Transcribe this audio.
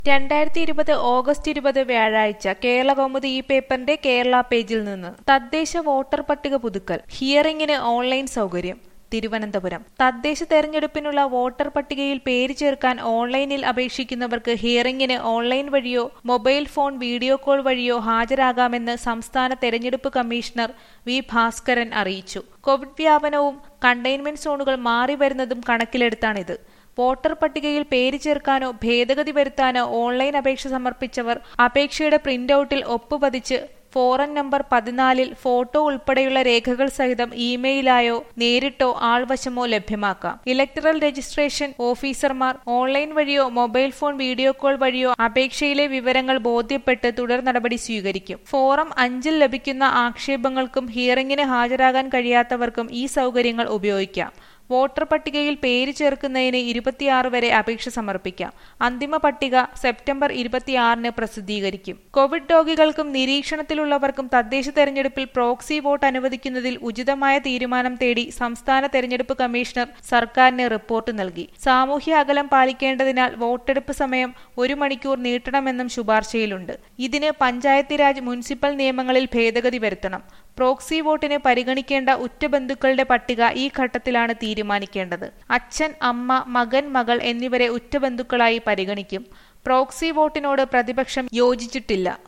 രണ്ടായിരത്തി ഇരുപത് ഓഗസ്റ്റ് ഇരുപത് വ്യാഴാഴ്ച കേരള കൗമുദി ഈ പേപ്പറിന്റെ കേരള പേജിൽ നിന്ന് തദ്ദേശ വോട്ടർ പട്ടിക പുതുക്കൽ ഹിയറിംഗിന് ഓൺലൈൻ സൗകര്യം തിരുവനന്തപുരം തദ്ദേശ തെരഞ്ഞെടുപ്പിനുള്ള വോട്ടർ പട്ടികയിൽ പേര് ചേർക്കാൻ ഓൺലൈനിൽ അപേക്ഷിക്കുന്നവർക്ക് ഹിയറിംഗിന് ഓൺലൈൻ വഴിയോ മൊബൈൽ ഫോൺ വീഡിയോ കോൾ വഴിയോ ഹാജരാകാമെന്ന് സംസ്ഥാന തെരഞ്ഞെടുപ്പ് കമ്മീഷണർ വി ഭാസ്കരൻ അറിയിച്ചു കോവിഡ് വ്യാപനവും കണ്ടെയ്ൻമെന്റ് സോണുകൾ മാറി വരുന്നതും കണക്കിലെടുത്താണിത് വോട്ടർ പട്ടികയിൽ പേര് ചേർക്കാനോ ഭേദഗതി വരുത്താനോ ഓൺലൈൻ അപേക്ഷ സമർപ്പിച്ചവർ അപേക്ഷയുടെ പ്രിന്റൌട്ടിൽ ഒപ്പുപതിച്ച് ഫോറം നമ്പർ പതിനാലിൽ ഫോട്ടോ ഉൾപ്പെടെയുള്ള രേഖകൾ സഹിതം ഇമെയിലായോ നേരിട്ടോ ആൾവശമോ ലഭ്യമാക്കാം ഇലക്ടറൽ രജിസ്ട്രേഷൻ ഓഫീസർമാർ ഓൺലൈൻ വഴിയോ മൊബൈൽ ഫോൺ വീഡിയോ കോൾ വഴിയോ അപേക്ഷയിലെ വിവരങ്ങൾ ബോധ്യപ്പെട്ട് തുടർ നടപടി സ്വീകരിക്കും ഫോറം അഞ്ചിൽ ലഭിക്കുന്ന ആക്ഷേപങ്ങൾക്കും ഹിയറിംഗിന് ഹാജരാകാൻ കഴിയാത്തവർക്കും ഈ സൗകര്യങ്ങൾ ഉപയോഗിക്കാം വോട്ടർ പട്ടികയിൽ പേര് ചേർക്കുന്നതിന് ഇരുപത്തിയാറ് വരെ അപേക്ഷ സമർപ്പിക്കാം അന്തിമ പട്ടിക സെപ്റ്റംബർ ഇരുപത്തിയാറിന് പ്രസിദ്ധീകരിക്കും കോവിഡ് രോഗികൾക്കും നിരീക്ഷണത്തിലുള്ളവർക്കും തദ്ദേശ തെരഞ്ഞെടുപ്പിൽ പ്രോക്സി വോട്ട് അനുവദിക്കുന്നതിൽ ഉചിതമായ തീരുമാനം തേടി സംസ്ഥാന തെരഞ്ഞെടുപ്പ് കമ്മീഷണർ സർക്കാരിന് റിപ്പോർട്ട് നൽകി സാമൂഹ്യ അകലം പാലിക്കേണ്ടതിനാൽ വോട്ടെടുപ്പ് സമയം ഒരു മണിക്കൂർ നീട്ടണമെന്നും ശുപാർശയിലുണ്ട് ഇതിന് പഞ്ചായത്തി രാജ് മുനിസിപ്പൽ നിയമങ്ങളിൽ ഭേദഗതി വരുത്തണം പ്രോക്സി വോട്ടിന് പരിഗണിക്കേണ്ട ഉറ്റ ബന്ധുക്കളുടെ പട്ടിക ഈ ഘട്ടത്തിലാണ് തീരുമാനിക്കേണ്ടത് അച്ഛൻ അമ്മ മകൻ മകൾ എന്നിവരെ ഉറ്റ ബന്ധുക്കളായി പരിഗണിക്കും പ്രോക്സി വോട്ടിനോട് പ്രതിപക്ഷം യോജിച്ചിട്ടില്ല